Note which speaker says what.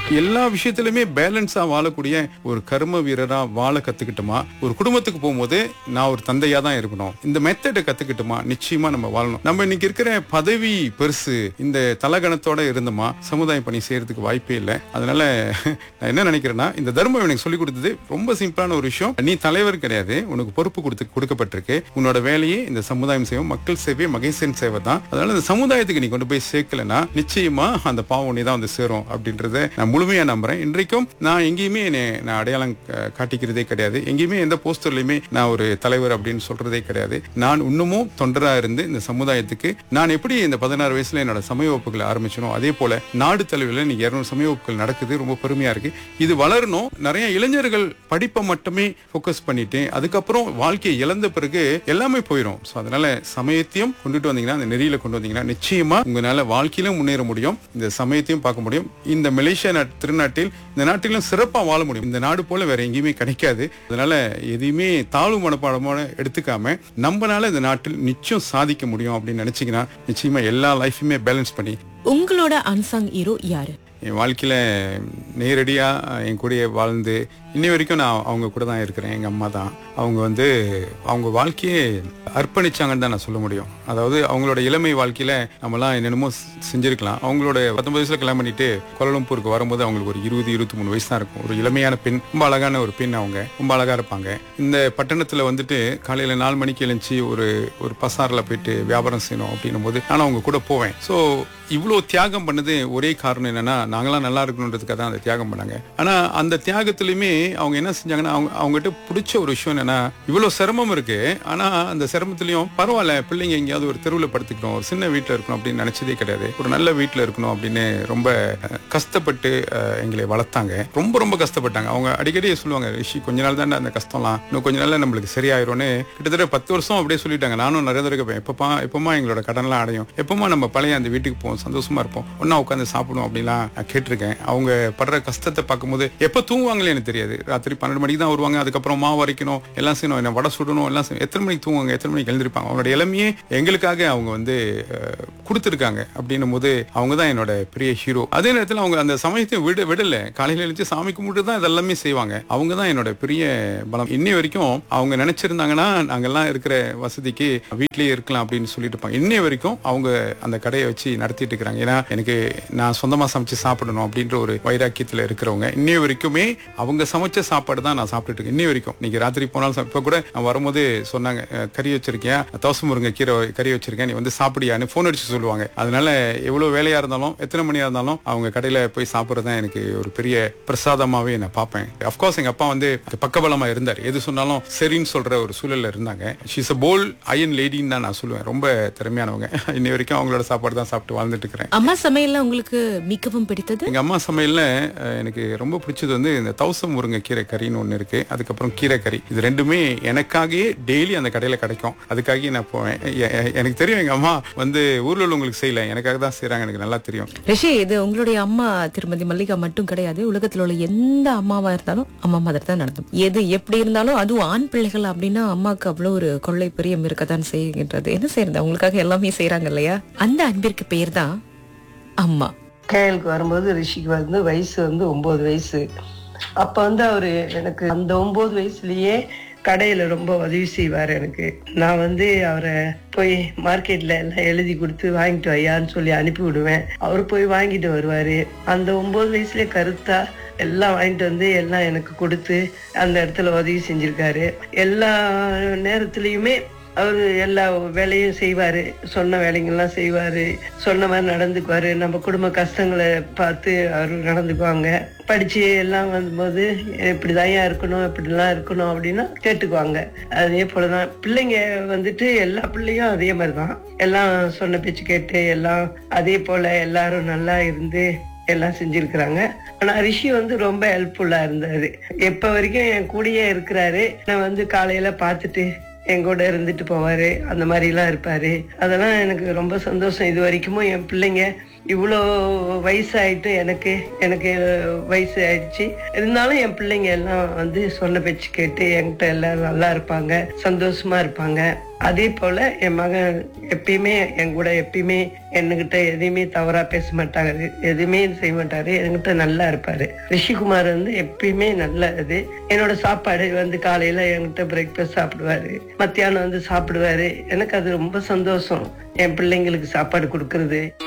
Speaker 1: எல்லா விஷயத்திலுமே பேலன்ஸா வாழக்கூடிய ஒரு கர்ம வீரரா வாழ கத்துக்கிட்டோமா ஒரு குடும்பத்துக்கு போகும்போது நான் ஒரு தந்தையா தான் இருக்கணும் இந்த மெத்தடை கத்துக்கிட்டோமா நிச்சயமா நம்ம வாழணும் நம்ம இன்னைக்கு இருக்கிற பதவி பெருசு இந்த தலகணத்தோட இருந்தோமா சமுதாய பணி செய்யறதுக்கு வாய்ப்பே இல்லை அதனால நான் என்ன நினைக்கிறேன்னா இந்த தர்மம் எனக்கு சொல்லி கொடுத்தது ரொம்ப சிம்பிளான ஒரு விஷயம் நீ தலைவர் கிடையாது உனக்கு பொறுப்பு கொடுத்து கொடுக்கப்பட்டிருக்கு உன்னோட வேலையே இந்த சமுதாயம் சேவை மக்கள் சேவை மகேசன் சேவை தான் அதனால இந்த சமுதாயத்துக்கு நீ கொண்டு போய் சேர்க்கலன்னா நிச்சயமா அந்த பாவம் உன்னை தான் வந்து சேரும் அப்படின்றத நான் முழுமையா நம்புறேன் இன்றைக்கும் நான் எங்கேயுமே என்னை நான் அடையாளம் கா- காட்டிக்கிறதே கிடையாது எங்கேயுமே எந்த போஸ்டர்லயுமே நான் ஒரு தலைவர் அப்படின்னு சொல்றதே கிடையாது நான் இன்னமும் தொண்டரா இருந்து இந்த சமுதாயத்துக்கு நான் எப்படி இந்த பதினாறு வயசுல என்னோட சமய வகுப்புகளை ஆரம்பிச்சனோ அதே போல நாடு தலைவில் இன்னைக்கு இருநூறு சமய வகுப்புகள் நடக்குது ரொம்ப பெருமையா இருக்கு இது வளரணும் நிறைய இளைஞர்கள் படிப்பை மட்டுமே ஃபோக்கஸ் பண்ணிட்டு அதுக்கப்புறம் வாழ்க்கையை இழந்த பிறகு எல்லாமே போயிடும் ஸோ அதனால சமயத்தையும் கொண்டுட்டு வந்தீங்கன்னா அந்த நெறியில கொண்டு வந்தீங்கன்னா நிச்சயமா உங்களால வாழ்க்கையிலும் முன்னேற முடியும் இந்த சமயத்தையும் பார்க்க முடியும் இந்த மலேசியா நாட்- திருநாட்டில் இந்த நாட்டிலும் சிறப்பா வாழ முடியும் இந்த நாடு போல வேற எங்கேயுமே கிடைக்காது அதனால எதையுமே தாழ்வு மனப்பாடமான எடுத்துக்காம நம்மனால இந்த நாட்டில் நிச்சயம் சாதிக்க முடியும் அப்படின்னு நினைச்சீங்கன்னா நிச்சயமா எல்லா லைஃபுமே பேலன்ஸ் பண்ணி
Speaker 2: உங்களோட அன்சாங் ஹீரோ யாரு
Speaker 1: என் வாழ்க்கையில நேரடியா என் கூடயே வாழ்ந்து இன்னி வரைக்கும் நான் அவங்க கூட தான் இருக்கிறேன் எங்க அம்மா தான் அவங்க வந்து அவங்க வாழ்க்கையே அர்ப்பணிச்சாங்கன்னு தான் நான் சொல்ல முடியும் அதாவது அவங்களோட இளமை வாழ்க்கையில நம்மலாம் என்னென்னமோ செ- செஞ்சிருக்கலாம் அவங்களோட பத்தொன்பது வயசுல கல்யாணம் பண்ணிட்டு கோலம்பூருக்கு வரும்போது அவங்களுக்கு ஒரு இருபது இருபத்தி மூணு வயசு தான் இருக்கும் ஒரு இளமையான பெண் ரொம்ப அழகான ஒரு பெண் அவங்க ரொம்ப அழகா இருப்பாங்க இந்த பட்டணத்துல வந்துட்டு காலையில நாலு மணிக்கு எழுந்துச்சு ஒரு ஒரு பசார்ல போயிட்டு வியாபாரம் செய்யணும் அப்படின்னும் போது நான் அவங்க கூட போவேன் ஸோ இவ்வளோ தியாகம் பண்ணது ஒரே காரணம் என்னன்னா நாங்களாம் நல்லா இருக்கணுன்றதுக்காக தான் அந்த தியாகம் பண்ணாங்க ஆனா அந்த தியாகத்திலயுமே அவங்க என்ன செஞ்சாங்கன்னா அவங்க அவங்ககிட்ட பிடிச்ச ஒரு விஷயம் என்னன்னா இவ்வளோ சிரமம் இருக்கு ஆனா அந்த சிரமத்திலையும் பரவாயில்ல பிள்ளைங்க எங்கேயாவது ஒரு தெருவில் படுத்துக்கணும் ஒரு சின்ன வீட்டில் இருக்கணும் அப்படின்னு நினைச்சதே கிடையாது ஒரு நல்ல வீட்டில் இருக்கணும் அப்படின்னு ரொம்ப அஹ், கஷ்டப்பட்டு அஹ், எங்களை வளர்த்தாங்க ரொம்ப ரொம்ப கஷ்டப்பட்டாங்க அவங்க அடிக்கடி சொல்லுவாங்க ரிஷி கொஞ்ச நாள் தான் அந்த கஷ்டம்லாம் இன்னும் கொஞ்ச நாள்ல நம்மளுக்கு சரியாயிரும்னு கிட்டத்தட்ட பத்து வருஷம் அப்படியே சொல்லிட்டாங்க நானும் நிறைய தடவை கேட்பேன் எப்பப்பா எப்பமா எங்களோட கடன்லாம் அடையும் எப்பமா நம்ம பழைய அந்த வீட்டுக்கு போவோம் சந்தோஷமா இருப்போம் ஒன்னா உட்காந்து சாப்பிடுவோம் அப்படிலாம் நான் கேட்டிருக்கேன் அவங்க படுற கஷ்டத்தை பார்க்கும்போது எப்ப தூங்குவாங்களே எனக்கு தெரியாது ராத்திரி பன்னெண்டு மணிக்கு தான் வருவாங்க அதுக்கப்புறம் மாவு அரைக்கணும் எல்லாம் செய்யணும் என்ன வடை சுடணும் எல்லாம் செய்யணும் எத்தனை மணிக்கு தூங்குவாங்க எத்தனை மணிக்கு எழுந்திருப்பாங்க அவங்களோட இளமையே எங்களுக்காக அவங்க வந்து அஹ், கொடுத்திருக்காங்க அப்படின்னும் போது அவங்க தான் என்னோட பெரிய ஹீரோ அதே நேரத்தில் அவங்க அந்த சமயத்தை விட விடல காலையில எழுந்து சாமி கும்பிட்டு தான் இதெல்லாமே செய்வாங்க அவங்க தான் என்னோட பெரிய பலம் இன்னை வரைக்கும் அவங்க நினைச்சிருந்தாங்கன்னா நாங்கெல்லாம் இருக்கிற வசதிக்கு வீட்லயே இருக்கலாம் அப்படின்னு சொல்லிட்டு இருப்பாங்க இன்னை வரைக்கும் அவங்க அந்த கடையை வச்சு நடத்திட்டு இருக்கிறாங்க ஏன்னா எனக்கு நான் சொந்தமா சமைச்சு சாப்பிடணும் அப்படின்ற ஒரு வைராக்கியத்துல இருக்கிறவங்க இன்னை வரைக்குமே அவங்க சமைச்ச சாப்பாடு தான் நான் சாப்பிட்டுட்டு இருக்கேன் இன்னை வரைக்கும் இன்னைக்கு ராத்திரி போனாலும் சா- இப்ப கூட நான் வரும்போது சொன்னாங்க "அஹ், கறி வச்சிருக்கேன் தோசை முருங்கை கீரை கறி வச்சிருக்கேன் நீ வந்து சாப்பிடியான்னு போன் அடிச்சு சொல்லுவாங்க அதனால எவ்வளவு வேலையா இருந்தாலும் எத்தனை மணியா இருந்தாலும் அவங்க கடையில போய் சாப்பிடுறது தான் எனக்கு ஒரு பெரிய பிரசாதமாவே நான் பார்ப்பேன் அப்கோர்ஸ் எங்க அப்பா வந்து பக்கபலமா இருந்தார் எது சொன்னாலும் சரின்னு சொல்ற ஒரு சூழல்ல இருந்தாங்க ஷீஸ் அ போல் அயன் லேடின்னு தான் நான் சொல்லுவேன் ரொம்ப திறமையானவங்க இன்னை வரைக்கும் அவங்களோட சாப்பாடு தான் சாப்பிட்டு வாழ்ந்துட்டு இருக்கிறேன்
Speaker 2: அம்மா சமையல்ல உங்களுக்கு மிகவும் பிடித்தது
Speaker 1: எங்க அம்மா சமையல்ல அஹ், எனக்கு ரொம்ப பிடிச்சது வந்து இந்த தௌசம் முருங்கை கீரை கறின்னு ஒண்ணு இருக்கு அதுக்கப்புறம் கீரை கறி இது ரெண்டுமே எனக்காகவே டெய்லி அந்த கடையில கிடைக்கும் அதுக்காகவே நான் போவேன் எ- எ- எனக்கு தெரியும் எங்க அம்மா வந்து ஊர்ல உள்ளவங்களுக்கு செய்யல எனக்காக தான் செய்றாங்க எனக்கு நல்லா தெரியும்
Speaker 2: ரிஷி இது உங்களுடைய அம்மா திருமதி மல்லிகா மட்டும் கிடையாது உலகத்துல உள்ள எந்த அம்மாவா இருந்தாலும் அம்மா மாதிரி தான் நடத்தும் எது எப்படி இருந்தாலும் அதுவும் ஆண் பிள்ளைகள் அப்படின்னா அம்மாவுக்கு அவ்வளவு ஒரு கொள்ளை பிரியம் இருக்கத்தான் செய்கின்றது என்ன செய்யறது அவங்களுக்காக எல்லாமே செய்றாங்க இல்லையா அந்த அன்பிற்கு பெயர் தான் அம்மா
Speaker 3: கேஎலுக்கு வரும்போது ரிஷிக்கு வந்து வயசு வந்து ஒன்பது வயசு அப்ப வந்து அவரு எனக்கு அந்த ஒன்பது வயசுலயே கடையில ரொம்ப உதவி செய்வார் எனக்கு நான் வந்து அவரை போய் மார்க்கெட்ல எல்லாம் எழுதி கொடுத்து வாங்கிட்டு வையான்னு சொல்லி அனுப்பி விடுவேன் அவர் போய் வாங்கிட்டு வருவாரு அந்த ஒன்பது வயசுலயே கருத்தா எல்லாம் வாங்கிட்டு வந்து எல்லாம் எனக்கு கொடுத்து அந்த இடத்துல உதவி செஞ்சிருக்காரு எல்லா நேரத்துலயுமே அவரு எல்லா வேலையும் செய்வாரு சொன்ன வேலைங்கள்லாம் செய்வாரு சொன்ன மாதிரி நடந்துக்குவாரு நம்ம குடும்ப கஷ்டங்களை பார்த்து அவர் நடந்துக்குவாங்க படிச்சு எல்லாம் வந்தபோது இப்படிதான் இருக்கணும் இப்படிலாம் இருக்கணும் அப்படின்னா கேட்டுக்குவாங்க அதே போலதான் பிள்ளைங்க வந்துட்டு எல்லா பிள்ளையும் அதே மாதிரிதான் எல்லாம் சொன்ன பேச்சு கேட்டு எல்லாம் அதே போல எல்லாரும் நல்லா இருந்து எல்லாம் செஞ்சிருக்கிறாங்க ஆனா ரிஷி வந்து ரொம்ப ஹெல்ப்ஃபுல்லா இருந்தாரு எப்ப வரைக்கும் என் கூடயே இருக்கிறாரு நான் வந்து காலையில பார்த்துட்டு என் கூட இருந்துட்டு போவாரு அந்த மாதிரி எல்லாம் இருப்பாரு அதெல்லாம் எனக்கு ரொம்ப சந்தோஷம் இது வரைக்கும் என் பிள்ளைங்க இவ்வளோ வயசாயிட்டு எனக்கு எனக்கு வயசு ஆயிடுச்சு இருந்தாலும் என் பிள்ளைங்க எல்லாம் வந்து சொன்ன பேச்சு கேட்டு என்கிட்ட எல்லாரும் நல்லா இருப்பாங்க சந்தோஷமா இருப்பாங்க அதே போல என் மகன் எப்பயுமே என் கூட எப்பயுமே என்கிட்ட எதையுமே தவறா பேச மாட்டாரு எதுவுமே செய்ய மாட்டாரு என்கிட்ட நல்லா இருப்பாரு ரிஷிகுமார் வந்து எப்பயுமே நல்ல இது என்னோட சாப்பாடு வந்து காலையில என்கிட்ட பிரேக்ஃபாஸ்ட் சாப்பிடுவாரு மத்தியானம் வந்து சாப்பிடுவாரு எனக்கு அது ரொம்ப சந்தோஷம் என் பிள்ளைங்களுக்கு சாப்பாடு கொடுக்கறது